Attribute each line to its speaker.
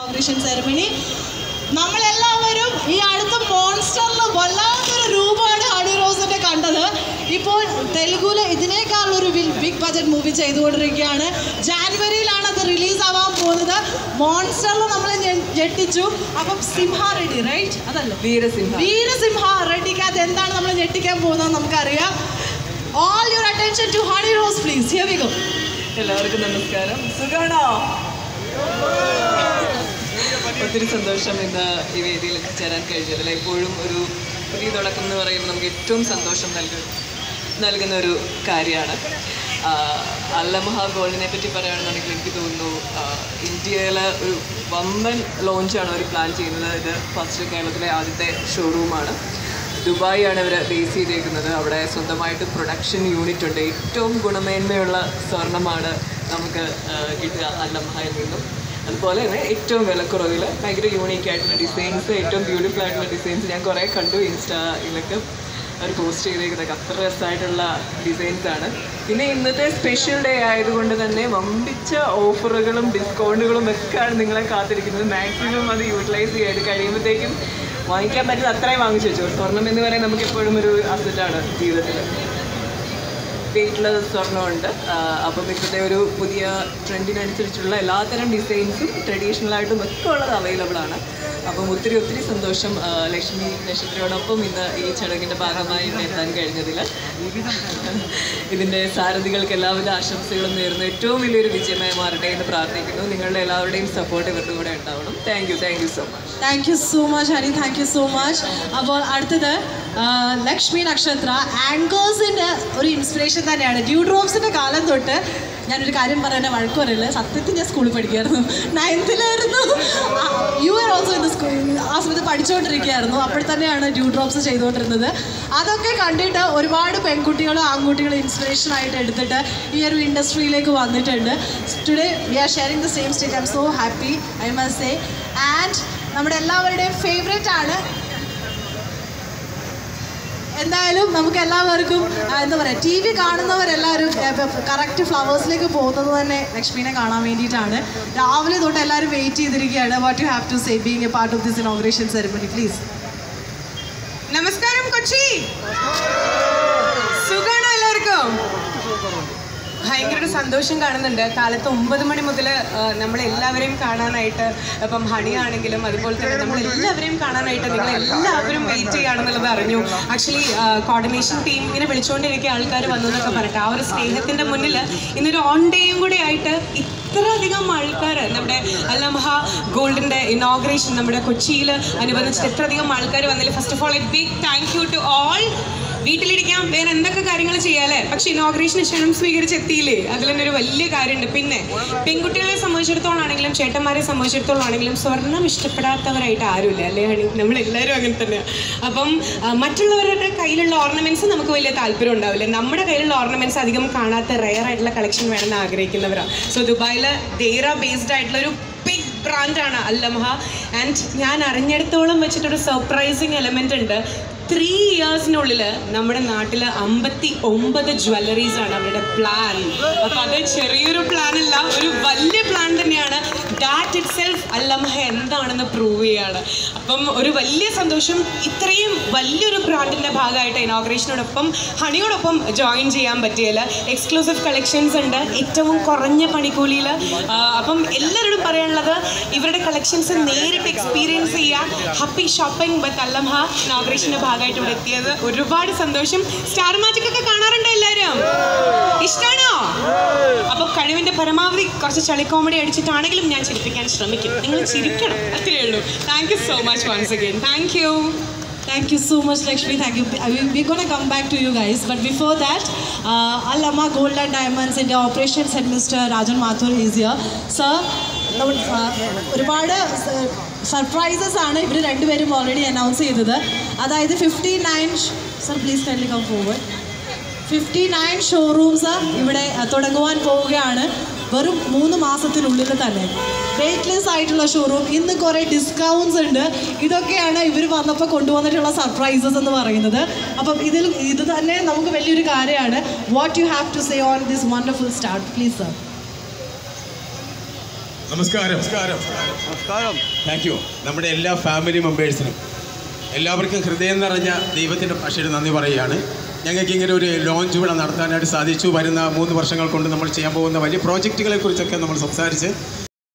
Speaker 1: Inauguration ceremony നമ്മളെല്ലാവരും ഈ അടുത്ത മോൺസ്റ്ററിൽ വല്ലാത്തൊരു രൂപമാണ് ഹണി റോസിന്റെ കണ്ടത് ഇപ്പോൾ തെലുഗുല് ഇതിനേക്കാൾ ഒരു ബിഗ് ബജറ്റ് മൂവി ചെയ്തുകൊണ്ടിരിക്കുകയാണ് ജാനുവരിയിലാണ് അത് റിലീസ് ആവാൻ പോകുന്നത് മോൺസ്റ്ററിൽ നമ്മളെ ഞെ- ഞെട്ടിച്ചു അപ്പം സിംഹ റെഡി റൈറ്റ് അതല്ലേ
Speaker 2: വീരസിംഹ
Speaker 1: വീരസിംഹ റെഡിക്കകത്ത് എന്താണ് നമ്മൾ ഞെട്ടിക്കാൻ പോകുന്നത് നമുക്കറിയാം all your attention to Honey Rose please here we go
Speaker 2: എല്ലാവർക്കും നമസ്കാരം സുഖാണോ ഒത്തിരി സന്തോഷം ഇന്ന് ഈ വേദിയിൽ എത്തിച്ചേരാൻ കഴിഞ്ഞതിൽ എപ്പോഴും ഒരു പുതിയ തുടക്കം എന്ന് പറയുമ്പോൾ നമുക്ക് ഏറ്റവും സന്തോഷം നൽകും നൽകുന്ന ഒരു കാര്യമാണ് അല്ലമഹ ഗോൾഡിനെ പറ്റി പറയുകയാണെന്നുണ്ടെങ്കിൽ എനിക്ക് തോന്നുന്നു ഇന്ത്യയിലെ ഒരു വമ്പൻ ലോഞ്ചാണ് അവർ പ്ലാൻ ചെയ്യുന്നത് ഇത് ഫസ്റ്റ് കേരളത്തിലെ ആദ്യത്തെ ഷോറൂമാണ് ദുബായ് ആണ് ഇവർ ബേസ് ചെയ്തേക്കുന്നത് അവിടെ സ്വന്തമായിട്ട് പ്രൊഡക്ഷൻ യൂണിറ്റ് ഉണ്ട് ഏറ്റവും ഗുണമേന്മയുള്ള സ്വർണ്ണമാണ് നമുക്ക് ആ, കിട്ടുക അല്ലമഹയിൽ നിന്നും അതുപോലെ തന്നെ ഏറ്റവും വിലക്കുറവിൽ ഭയങ്കര യൂണീക്ക് ആയിട്ടുള്ള ഡിസൈൻസ് ഏറ്റവും ബ്യൂട്ടിഫുൾ ആയിട്ടുള്ള ഡിസൈൻസ് ഞാൻ കുറേ കണ്ടു ഇൻസ്റ്റയിലൊക്കെ അവർ പോസ്റ്റ് ചെയ്തേക്കുന്നത് അത്ര രസമായിട്ടുള്ള ഡിസൈൻസ് ആണ് പിന്നെ ഇന്നത്തെ സ്പെഷ്യൽ ഡേ ആയതുകൊണ്ട് തന്നെ വമ്പിച്ച ഓഫറുകളും ഡിസ്കൗണ്ടുകളും ഒക്കെയാണ് നിങ്ങളെ കാത്തിരിക്കുന്നത് മാക്സിമം അത് യൂട്ടിലൈസ് ചെയ്ത് കഴിയുമ്പോഴത്തേക്കും വാങ്ങിക്കാൻ പറ്റുന്നത് അത്രയും വാങ്ങിച്ചു വെച്ചു സ്വർണം എന്ന് പറയുന്നത് നമുക്ക് എപ്പോഴും ഒരു അസറ്റാണ് ജീവിതത്തിൽ വെയിറ്റുള്ള സ്വർണ്ണമുണ്ട് ആഹ് അപ്പം ഇപ്പോഴത്തെ ഒരു പുതിയ ട്രെൻഡിനനുസരിച്ചുള്ള എല്ലാത്തരം ഡിസൈൻസും ട്രഡീഷണൽ ആയിട്ടും ഒക്കെ ഉള്ളത് അവൈലബിൾ ആണ് അപ്പം ഒത്തിരി ഒത്തിരി സന്തോഷം ആഹ് ലക്ഷ്മി നക്ഷത്രയോടൊപ്പം ഇന്ന് ഈ ചടങ്ങിൻ്റെ ഭാഗമായി ഇവിടെ എത്താൻ കഴിഞ്ഞതിൽ ഇതിൻ്റെ സാരഥികൾക്ക് എല്ലാവിധ ആശംസകളും നേരുന്നു ഏറ്റവും വലിയൊരു വിജയമായി മാറട്ടെ എന്ന് പ്രാർത്ഥിക്കുന്നു നിങ്ങളുടെ എല്ലാവരുടെയും സപ്പോർട്ട് ഇവരുടെ കൂടെ ഉണ്ടാവണം thank you thank you so much
Speaker 1: thank you so much Hari thank you so much അപ്പോൾ അടുത്തത് ആ, ലക്ഷ്മി നക്ഷത്ര ആങ്കേഴ്സിൻ്റെ ഒരു ഇൻസ്പിറേഷൻ തന്നെയാണ് ഡ്യൂ ഡ്രോപ്സിൻ്റെ കാലം തൊട്ട് ഞാനൊരു കാര്യം പറയാൻ വഴക്ക് പറയില്ല സത്യത്തിൽ ഞാൻ സ്കൂളിൽ പഠിക്കുമായിരുന്നു നയൻത്തിലായിരുന്നു you are also in school ആ സമയത്ത് പഠിച്ചുകൊണ്ടിരിക്കുകയായിരുന്നു അപ്പോൾ തന്നെയാണ് ഡ്യൂ ഡ്രോപ്സ് ചെയ്തുകൊണ്ടിരുന്നത് അതൊക്കെ കണ്ടിട്ട് ഒരുപാട് പെൺകുട്ടികളും ആൺകുട്ടികളും ഇൻസ്പിറേഷൻ ആയിട്ട് എടുത്തിട്ട് ഈ ഒരു ഇൻഡസ്ട്രിയിലേക്ക് വന്നിട്ടുണ്ട് today we are sharing the same stage I'm so happy I must say and നമ്മുടെ എല്ലാവരുടെയും ഫേവറേറ്റ് ആണ് എന്തായാലും നമുക്ക് എല്ലാവർക്കും ആ, എന്താ പറയുക ടി വി കാണുന്നവരെല്ലാവരും കറക്റ്റ് ഫ്ലവേഴ്സിലേക്ക് പോകുന്നത് തന്നെ ലക്ഷ്മിനെ കാണാൻ വേണ്ടിയിട്ടാണ് രാവിലെ തൊട്ട് എല്ലാവരും വെയിറ്റ് ചെയ്തിരിക്കുകയാണ് what you have to say being a part of this inauguration ceremony please
Speaker 3: നമസ്കാരം കൊച്ചി സുഖാണോ എല്ലാവർക്കും ഭയങ്കര ഒരു സന്തോഷം കാണുന്നുണ്ട് കാലത്ത് ഒമ്പത് മണി മുതൽ നമ്മൾ എല്ലാവരെയും കാണാനായിട്ട് ഇപ്പം ഹണി ആണെങ്കിലും അതുപോലെ തന്നെ നമ്മൾ എല്ലാവരെയും കാണാനായിട്ട് നിങ്ങൾ എല്ലാവരും വെയിറ്റ് ചെയ്യുകയാണെന്നുള്ളത് അറിഞ്ഞു ആക്ച്വലി കോർഡിനേഷൻ ടീം ഇങ്ങനെ വിളിച്ചുകൊണ്ടിരിക്കുക ആൾക്കാർ വന്നു എന്നൊക്കെ പറഞ്ഞിട്ട് ആ ഒരു സ്നേഹത്തിന്റെ മുന്നിൽ ഇന്നൊരു ഓൺ ഡേയും കൂടെ ആയിട്ട് ഇത്രയധികം ആൾക്കാർ നമ്മുടെ അല്ലമഹ ഗോൾഡിന്റെ ഇനോഗ്രേഷൻ നമ്മുടെ കൊച്ചിയിൽ അനുബന്ധിച്ചിട്ട് ഇത്രയധികം ആൾക്കാർ വന്നതിൽ first of all a big thank you to all വീട്ടിലിരിക്കാം വേറെ എന്തൊക്കെ കാര്യങ്ങൾ ചെയ്യാല്ലേ പക്ഷെ ഇനോഗ്രേഷൻ ക്ഷണം സ്വീകരിച്ചെത്തിയില്ലേ അതിൽ തന്നെ ഒരു വലിയ കാര്യമുണ്ട് പിന്നെ പെൺകുട്ടികളെ സംബന്ധിച്ചിടത്തോളം ആണെങ്കിലും ചേട്ടന്മാരെ സംബന്ധിച്ചിടത്തോളം ആണെങ്കിലും സ്വർണം ഇഷ്ടപ്പെടാത്തവരായിട്ട് ആരുമില്ല അല്ലേ ഹണി നമ്മളെല്ലാവരും അങ്ങനെ തന്നെയാണ് അപ്പം ആ, മറ്റുള്ളവരുടെ കയ്യിലുള്ള ഓർണമെന്റ്സ് നമുക്ക് വലിയ താല്പര്യം ഉണ്ടാവില്ല നമ്മുടെ കയ്യിലുള്ള ഓർണമെന്റ്സ് അധികം കാണാത്ത റെയർ ആയിട്ടുള്ള കളക്ഷൻ വേണമെന്ന് ആഗ്രഹിക്കുന്നവരാണ് സോ ദുബായിൽ ദേറ ബേസ്ഡ് ആയിട്ടുള്ള ഒരു ബിഗ് ബ്രാൻഡാണ് അല്ലമഹ ആൻഡ് ഞാൻ അറിഞ്ഞിടത്തോളം വെച്ചിട്ടൊരു സർപ്രൈസിങ് എലമെന്റ് ഉണ്ട് ത്രീ ഇയേഴ്സിനുള്ളിൽ നമ്മുടെ നാട്ടിൽ അമ്പത്തി ഒമ്പത് ജ്വല്ലറീസ് ആണ് അവരുടെ പ്ലാൻ അപ്പൊ അത് ചെറിയൊരു പ്ലാൻ അല്ല ഒരു വലിയ പ്ലാൻ തന്നെയാണ് ദാറ്റ് ഇറ്റ് സെൽഫ് അല്ലമഹ എന്താണെന്ന് പ്രൂവ് ചെയ്യാണ് അപ്പം ഒരു വലിയ സന്തോഷം ഇത്രയും വലിയൊരു ബ്രാൻഡിന്റെ ഭാഗമായിട്ട് ഇനോഗ്രേഷനോടൊപ്പം ഹണിയോടൊപ്പം ജോയിൻ ചെയ്യാൻ പറ്റിയല്ല എക്സ്ക്ലൂസീവ് കളക്ഷൻസ് ഉണ്ട് ഏറ്റവും കുറഞ്ഞ പണിക്കൂലിയിൽ അപ്പം എല്ലാവരോടും പറയാനുള്ളത് ഇവരുടെ കളക്ഷൻസ് നേരിട്ട് എക്സ്പീരിയൻസ് ചെയ്യുക ഹാപ്പി ഷോപ്പിംഗ് വിത്ത് അല്ലംഹ ഇനോഗ്രേഷന്റെ ഭാഗമായിട്ട് ഇവിടെ എത്തിയത് ഒരുപാട് സന്തോഷം സ്റ്റാർ മാജിക് ഒക്കെ കാണാറുണ്ടോ എല്ലാവരും ഇഷ്ടമാണോ അപ്പൊ കഴിവിന്റെ പരമാവധി കുറച്ച് ചളി കോമഡി അടിച്ചിട്ടാണെങ്കിലും ഞാൻ ചിരിപ്പിക്കാൻ ശ്രമിക്കും നിങ്ങൾ ചിരിക്കണം അത്രയേ ഉള്ളൂ thank you so much once again thank you
Speaker 1: Thank you so much, Lakshmi. Thank you. I mean, we're going to come back to you guys. But before that, uh, Alama Gold and Diamonds India Operations Head Mr. Rajan Mathur is here. Sir, നമ്മൾ, ആ, ഒരുപാട് surprises ആണ് ഇവർ രണ്ടുപേരും already announce ചെയ്തത് അതായത് fifty nine sir please kindly come forward fifty nine showrooms ഇവിടെ ആ, തുടങ്ങുവാൻ പോവുകയാണ് വെറും മൂന്ന് മാസത്തിനുള്ളിൽ തന്നെ വെയിറ്റ്ലെസ് ആയിട്ടുള്ള ഷോറൂം ഇന്ന് കുറേ ഡിസ്കൗണ്ട്സ് ഉണ്ട് ഇതൊക്കെയാണ് ഇവർ വന്നപ്പോൾ കൊണ്ടുവന്നിട്ടുള്ള സർപ്രൈസസ് എന്ന് പറയുന്നത് അപ്പം ഇതിൽ ഇത് തന്നെ നമുക്ക് വലിയൊരു കാര്യമാണ് what you have to say on this wonderful start please sir
Speaker 4: നമസ്കാരം നമസ്കാരം
Speaker 5: നമസ്കാരം
Speaker 4: താങ്ക് യു നമ്മുടെ എല്ലാ ഫാമിലി മെമ്പേഴ്സിനും എല്ലാവർക്കും ഹൃദയം നിറഞ്ഞ ദൈവത്തിൻ്റെ ഭാഷയിൽ നന്ദി പറയുകയാണ് ഞങ്ങൾക്ക് ഇങ്ങനെ ഒരു ലോഞ്ച് ഇവിടെ നടത്താനായിട്ട് സാധിച്ചു വരുന്ന മൂന്ന് വർഷങ്ങൾ കൊണ്ട് നമ്മൾ ചെയ്യാൻ പോകുന്ന വലിയ പ്രോജക്റ്റുകളെ കുറിച്ചൊക്കെ നമ്മൾ സംസാരിച്ച്